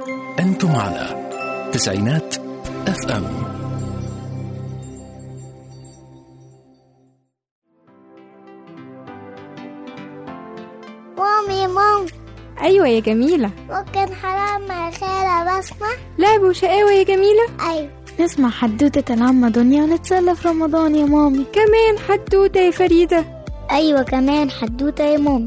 أنتم على تسعينات اف ام مامي مام أيوة يا جميلة ممكن حرام مع خالة بسمة لعب وشقاوة يا جميلة أيوة نسمع حدوتة العمة دنيا ونتسلى في رمضان يا مامي كمان حدوتة يا فريدة أيوة كمان حدوتة يا مامي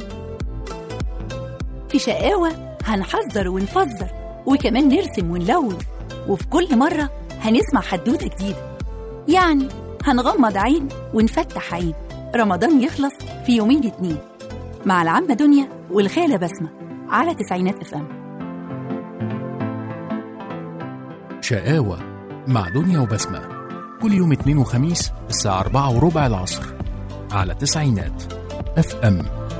في شقاوة هنحذر ونفزر وكمان نرسم ونلون وفي كل مرة هنسمع حدوتة جديدة يعني هنغمض عين ونفتح عين رمضان يخلص في يومين اتنين مع العمة دنيا والخالة بسمة على تسعينات اف ام شقاوة مع دنيا وبسمة كل يوم اثنين وخميس الساعة أربعة وربع العصر على تسعينات اف ام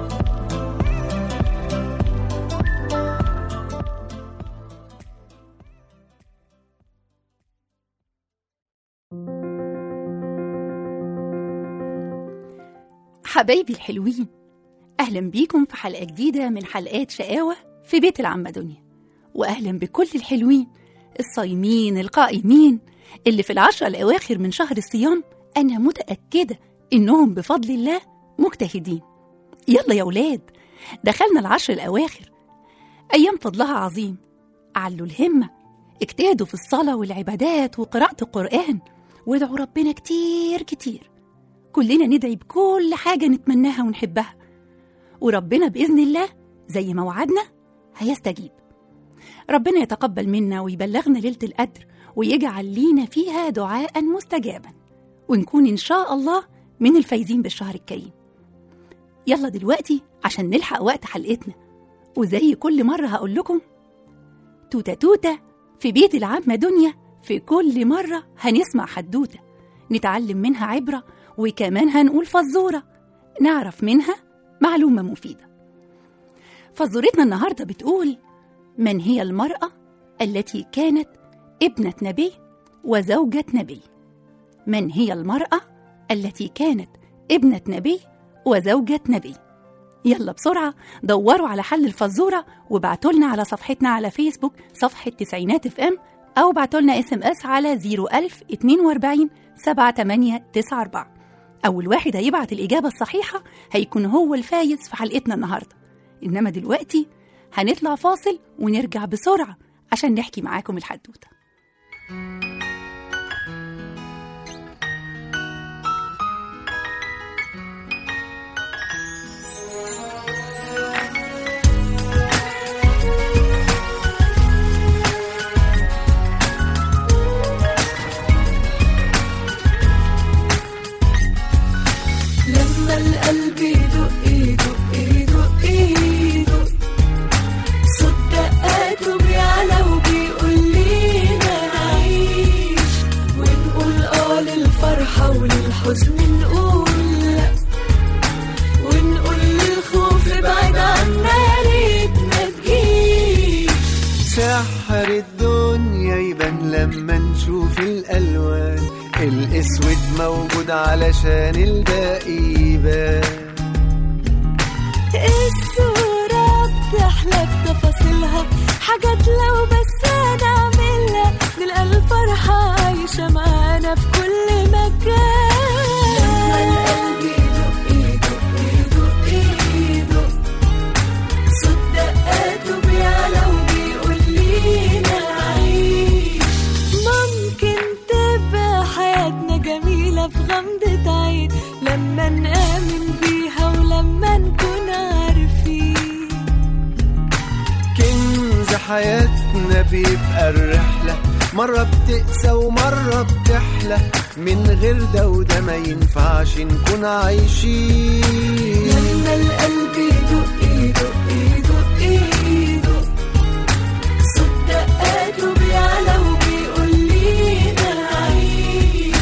حبايبي الحلوين أهلا بيكم في حلقة جديدة من حلقات شقاوة في بيت العمة دنيا وأهلا بكل الحلوين الصايمين القائمين اللي في العشرة الأواخر من شهر الصيام أنا متأكدة إنهم بفضل الله مجتهدين يلا يا ولاد دخلنا العشر الأواخر أيام فضلها عظيم علوا الهمة اجتهدوا في الصلاة والعبادات وقراءة القرآن وادعوا ربنا كتير كتير كلنا ندعي بكل حاجة نتمناها ونحبها وربنا بإذن الله زي ما وعدنا هيستجيب ربنا يتقبل منا ويبلغنا ليلة القدر ويجعل لينا فيها دعاء مستجابا ونكون إن شاء الله من الفايزين بالشهر الكريم يلا دلوقتي عشان نلحق وقت حلقتنا وزي كل مرة هقول لكم توتة توتة في بيت العامة دنيا في كل مرة هنسمع حدوتة نتعلم منها عبرة وكمان هنقول فزورة نعرف منها معلومة مفيدة فزورتنا النهاردة بتقول من هي المرأة التي كانت ابنة نبي وزوجة نبي من هي المرأة التي كانت ابنة نبي وزوجة نبي يلا بسرعة دوروا على حل الفزورة وابعتوا لنا على صفحتنا على فيسبوك صفحة تسعينات اف ام أو ابعتوا لنا اس ام اس على 01042 7894 أول واحد هيبعت الإجابة الصحيحة هيكون هو الفايز في حلقتنا النهاردة إنما دلوقتي هنطلع فاصل ونرجع بسرعة عشان نحكي معاكم الحدوتة لما القلب يدق يدق يدق يدق صوت دقاته بيعلى وبيقول لينا نعيش ونقول اه للفرحة وللحزن نقول لا ونقول للخوف ابعد عنا يا ريت ما تجيش سحر الدنيا يبان لما نشوف الألوان الأسود موجود علشان الباقي يبان الصورة بتحلى بتفاصيلها حاجات لو بس هنعملها نلقى الفرحة عايشة معانا في كل مكان لما القلب يدق يدق يدق يدق صوت دقاته بيعلى وبيقول لينا عيش ممكن تبقى حياتنا جميلة في غمضة عين لما نآمن بيها ولما نكون عارفين كنز حياتنا بيبقى الرحلة مرة بتقسى ومرة بتحلى من غير ده وده ما ينفعش نكون عايشين لما القلب يدق يدق يدق يدق صوت دقاته بيعلى وبيقول لينا عيش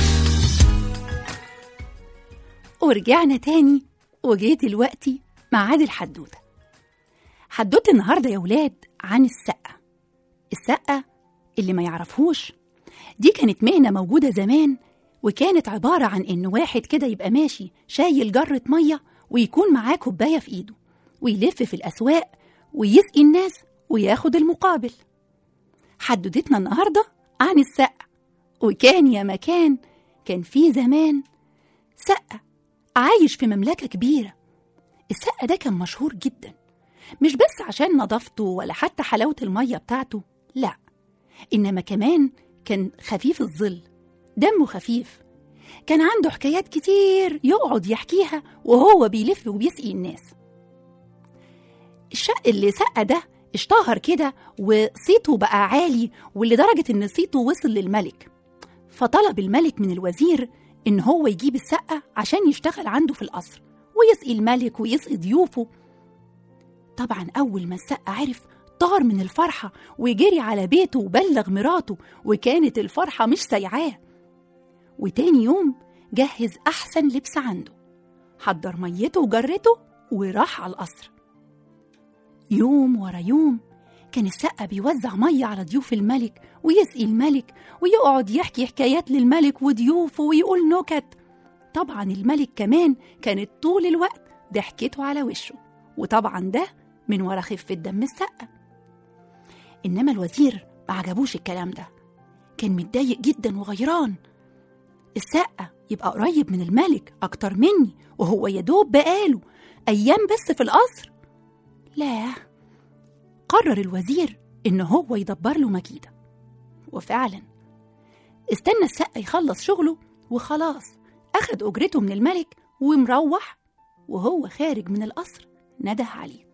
ورجعنا تاني وجه دلوقتي ميعاد الحدوتة حدوتة النهاردة يا ولاد عن السقة السقة اللي ما يعرفهوش دي كانت مهنة موجودة زمان وكانت عبارة عن إن واحد كده يبقى ماشي شايل جرة مية ويكون معاه كوباية في إيده ويلف في الأسواق ويسقي الناس وياخد المقابل حددتنا النهاردة عن السقة وكان يا مكان كان في زمان سقة عايش في مملكة كبيرة السقة ده كان مشهور جدا مش بس عشان نظافته ولا حتى حلاوة المية بتاعته لا إنما كمان كان خفيف الظل دمه خفيف كان عنده حكايات كتير يقعد يحكيها وهو بيلف وبيسقي الناس الشق اللي سقى ده اشتهر كده وصيته بقى عالي ولدرجة إن صيته وصل للملك فطلب الملك من الوزير إن هو يجيب السقة عشان يشتغل عنده في القصر ويسقي الملك ويسقي ضيوفه طبعا أول ما السقة عرف طار من الفرحة وجري على بيته وبلغ مراته وكانت الفرحة مش سايعاه وتاني يوم جهز أحسن لبس عنده حضر ميته وجرته وراح على القصر يوم ورا يوم كان السقا بيوزع مية على ضيوف الملك ويسقي الملك ويقعد يحكي حكايات للملك وضيوفه ويقول نكت طبعا الملك كمان كانت طول الوقت ضحكته على وشه وطبعا ده من ورا خفة دم السقا إنما الوزير ما عجبوش الكلام ده كان متضايق جدا وغيران السقا يبقى قريب من الملك أكتر مني وهو يدوب بقاله أيام بس في القصر لا قرر الوزير إن هو يدبر له مكيدة وفعلا استنى السقا يخلص شغله وخلاص أخد أجرته من الملك ومروح وهو خارج من القصر نده عليه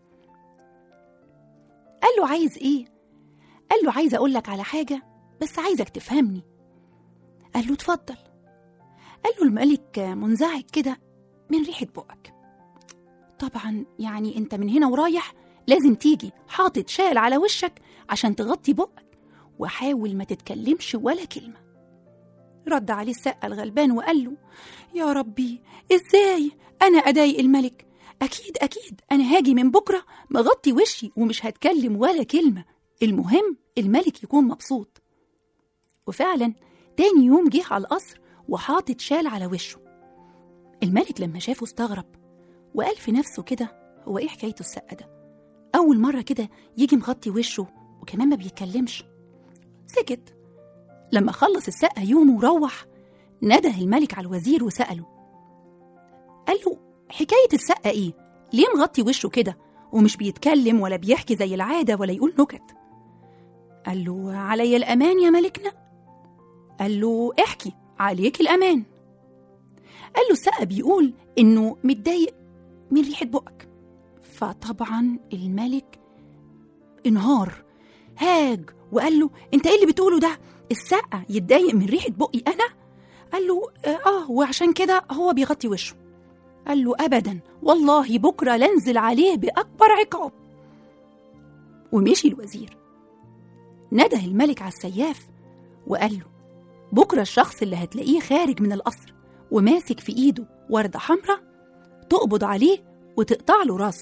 قال له عايز إيه؟ قال له عايز أقول لك على حاجة بس عايزك تفهمني قال له اتفضل قال له الملك منزعج كده من ريحة بقك طبعا يعني انت من هنا ورايح لازم تيجي حاطط شال على وشك عشان تغطي بقك وحاول ما تتكلمش ولا كلمة رد عليه السقا الغلبان وقال له يا ربي ازاي انا اضايق الملك اكيد اكيد انا هاجي من بكرة مغطي وشي ومش هتكلم ولا كلمة المهم الملك يكون مبسوط وفعلا تاني يوم جه على القصر وحاطط شال على وشه الملك لما شافه استغرب وقال في نفسه كده هو ايه حكايته السقا ده اول مره كده يجي مغطي وشه وكمان ما بيتكلمش سكت لما خلص السقا يومه وروح نده الملك على الوزير وسأله قال له حكاية السقا ايه؟ ليه مغطي وشه كده ومش بيتكلم ولا بيحكي زي العادة ولا يقول نكت؟ قال له علي الأمان يا ملكنا قال له احكي عليك الأمان قال له السقا بيقول إنه متضايق من ريحة بقك فطبعا الملك انهار هاج وقال له انت ايه اللي بتقوله ده السقا يتضايق من ريحة بقي أنا قال له اه وعشان كده هو بيغطي وشه قال له أبدا والله بكرة لنزل عليه بأكبر عقاب ومشي الوزير نده الملك على السياف وقال له بكرة الشخص اللي هتلاقيه خارج من القصر وماسك في إيده وردة حمراء تقبض عليه وتقطع له راسه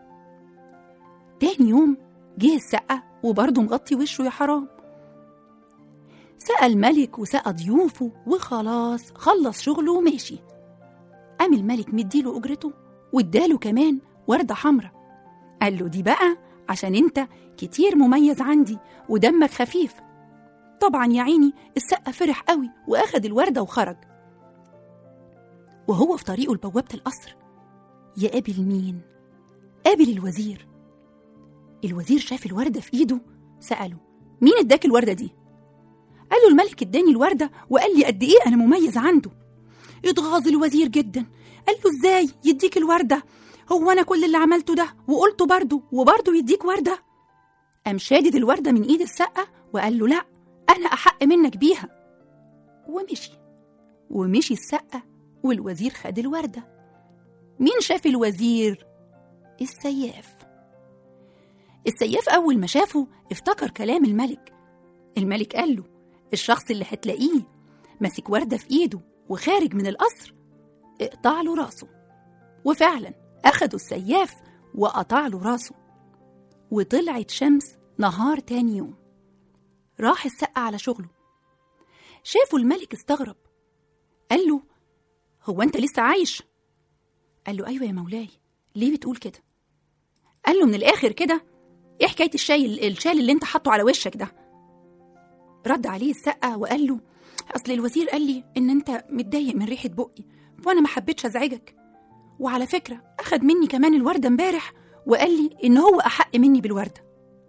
تاني يوم جه السقا وبرضه مغطي وشه يا حرام سقى الملك وسقى ضيوفه وخلاص خلص شغله وماشي قام الملك مديله أجرته واداله كمان وردة حمراء قال له دي بقى عشان انت كتير مميز عندي ودمك خفيف طبعا يا عيني السقا فرح قوي واخد الوردة وخرج وهو في طريقه لبوابة القصر يقابل مين؟ قابل الوزير الوزير شاف الوردة في إيده سأله مين اداك الوردة دي؟ قال له الملك اداني الوردة وقال لي قد إيه أنا مميز عنده اتغاظ الوزير جدا قال له إزاي يديك الوردة هو أنا كل اللي عملته ده وقلته برضه وبرضه يديك وردة قام شادد الوردة من إيد السقة وقال له لأ أنا أحق منك بيها ومشي ومشي السقة والوزير خد الوردة مين شاف الوزير؟ السياف السياف أول ما شافه افتكر كلام الملك الملك قال له الشخص اللي هتلاقيه ماسك وردة في إيده وخارج من القصر اقطع له راسه وفعلا أخدوا السياف وقطع له راسه وطلعت شمس نهار تاني يوم راح السقا على شغله شافوا الملك استغرب قال له هو أنت لسه عايش؟ قال له أيوة يا مولاي ليه بتقول كده؟ قال له من الآخر كده إيه حكاية الشاي الشال اللي أنت حاطه على وشك ده؟ رد عليه السقة وقال له أصل الوزير قال لي إن أنت متضايق من ريحة بقي وأنا ما حبيتش أزعجك وعلى فكرة أخد مني كمان الوردة امبارح وقال لي إن هو أحق مني بالوردة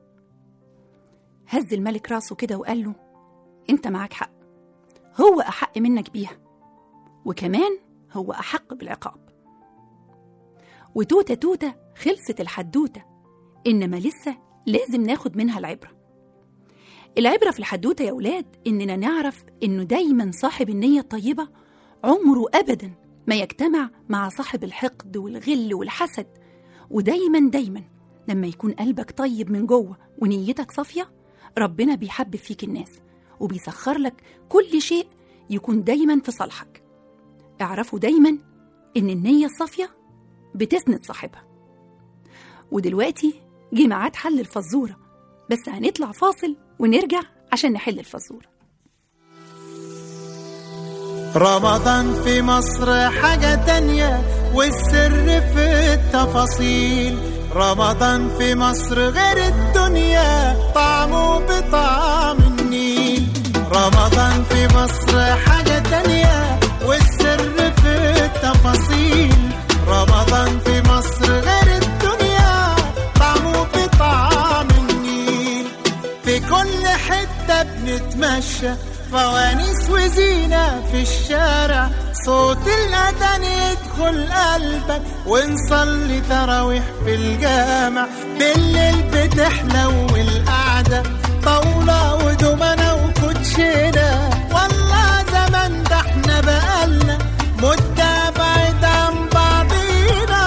هز الملك راسه كده وقال له أنت معاك حق هو أحق منك بيها وكمان هو أحق بالعقاب وتوتة توتة خلصت الحدوتة إنما لسه لازم ناخد منها العبرة العبرة في الحدوتة يا ولاد إننا نعرف إنه دايما صاحب النية الطيبة عمره أبدا ما يجتمع مع صاحب الحقد والغل والحسد ودايما دايما لما يكون قلبك طيب من جوه ونيتك صافية ربنا بيحبب فيك الناس وبيسخر لك كل شيء يكون دايما في صالحك اعرفوا دايما إن النية الصافية بتسند صاحبها ودلوقتي جه ميعاد حل الفزورة بس هنطلع فاصل ونرجع عشان نحل الفزورة رمضان في مصر حاجة تانية والسر في التفاصيل رمضان في مصر غير الدنيا طعمه بطعم النيل رمضان في مصر حاجة تانية والسر في التفاصيل رمضان في مصر غير الدنيا طعمه بطعم النيل في كل حتة بنتمشى فوانيس وزينة في الشارع صوت الأذان يدخل قلبك ونصلي تراويح في الجامع بالليل بتحلو القعدة طاولة ودومنة وكوتشينة والله زمان ده احنا بقالنا مدة بعيد عن بعضينا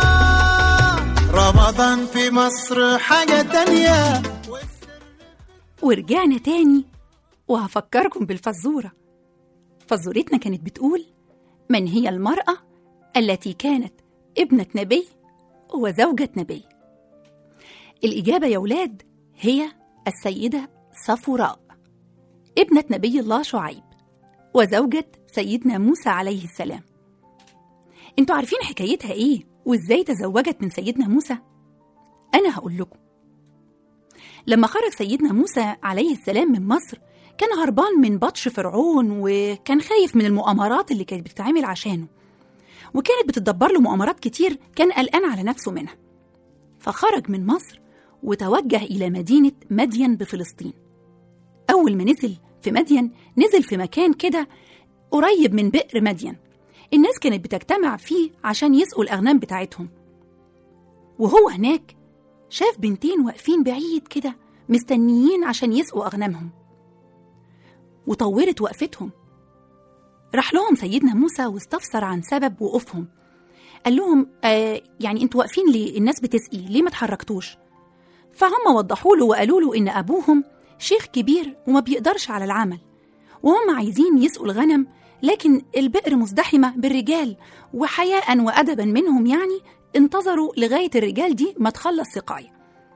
رمضان في مصر حاجة تانية ورجعنا تاني وهفكركم بالفزورة فزورتنا كانت بتقول من هي المرأة التي كانت ابنة نبي وزوجة نبي الإجابة يا ولاد هي السيدة صفوراء ابنة نبي الله شعيب وزوجة سيدنا موسى عليه السلام انتوا عارفين حكايتها ايه وازاي تزوجت من سيدنا موسى انا هقول لكم لما خرج سيدنا موسى عليه السلام من مصر كان هربان من بطش فرعون وكان خايف من المؤامرات اللي كانت بتتعمل عشانه وكانت بتدبر له مؤامرات كتير كان قلقان على نفسه منها فخرج من مصر وتوجه إلى مدينة مدين بفلسطين أول ما نزل في مدين نزل في مكان كده قريب من بئر مدين الناس كانت بتجتمع فيه عشان يسقوا الأغنام بتاعتهم وهو هناك شاف بنتين واقفين بعيد كده مستنيين عشان يسقوا أغنامهم وطورت وقفتهم راح لهم سيدنا موسى واستفسر عن سبب وقوفهم قال لهم آه يعني انتوا واقفين ليه الناس بتسقي ليه ما اتحركتوش فهم وضحوا له وقالوا له ان ابوهم شيخ كبير وما بيقدرش على العمل وهم عايزين يسقوا الغنم لكن البئر مزدحمة بالرجال وحياء وأدبا منهم يعني انتظروا لغاية الرجال دي ما تخلص سقاية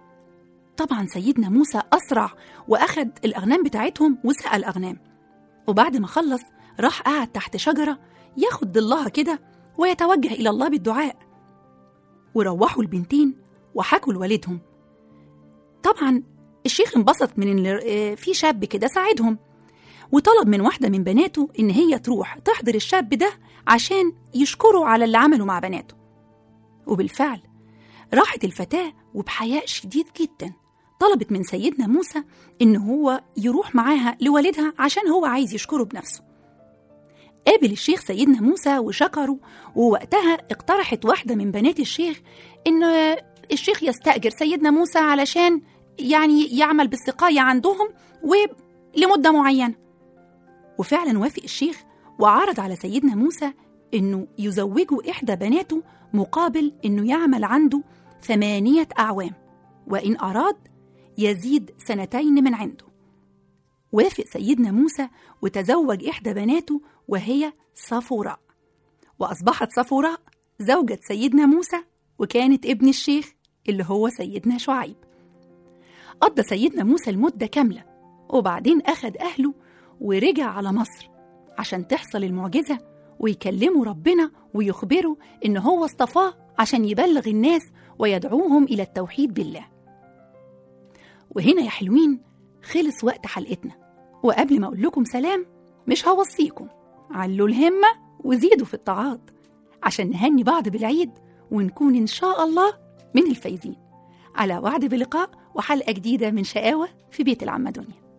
طبعا سيدنا موسى أسرع وأخد الأغنام بتاعتهم وسقى الأغنام وبعد ما خلص راح قعد تحت شجرة ياخد ضلها كده ويتوجه إلى الله بالدعاء وروحوا البنتين وحكوا لوالدهم طبعا الشيخ انبسط من ان آه، في شاب كده ساعدهم وطلب من واحدة من بناته إن هي تروح تحضر الشاب ده عشان يشكره على اللي عمله مع بناته وبالفعل راحت الفتاة وبحياء شديد جدا طلبت من سيدنا موسى إن هو يروح معاها لوالدها عشان هو عايز يشكره بنفسه قابل الشيخ سيدنا موسى وشكره ووقتها اقترحت واحدة من بنات الشيخ إن الشيخ يستأجر سيدنا موسى علشان يعني يعمل بالسقاية عندهم ولمدة معينة وفعلا وافق الشيخ وعرض على سيدنا موسى إنه يزوجه إحدى بناته مقابل إنه يعمل عنده ثمانية أعوام وإن أراد يزيد سنتين من عنده وافق سيدنا موسى وتزوج إحدى بناته وهي صفوراء وأصبحت صفوراء زوجة سيدنا موسى وكانت ابن الشيخ اللي هو سيدنا شعيب قضى سيدنا موسى المدة كاملة وبعدين أخد أهله ورجع على مصر عشان تحصل المعجزة ويكلموا ربنا ويخبروا إن هو اصطفاه عشان يبلغ الناس ويدعوهم إلى التوحيد بالله وهنا يا حلوين خلص وقت حلقتنا وقبل ما أقول لكم سلام مش هوصيكم علوا الهمة وزيدوا في الطاعات عشان نهني بعض بالعيد ونكون إن شاء الله من الفايزين على وعد بلقاء وحلقة جديدة من شقاوة في بيت العمة دنيا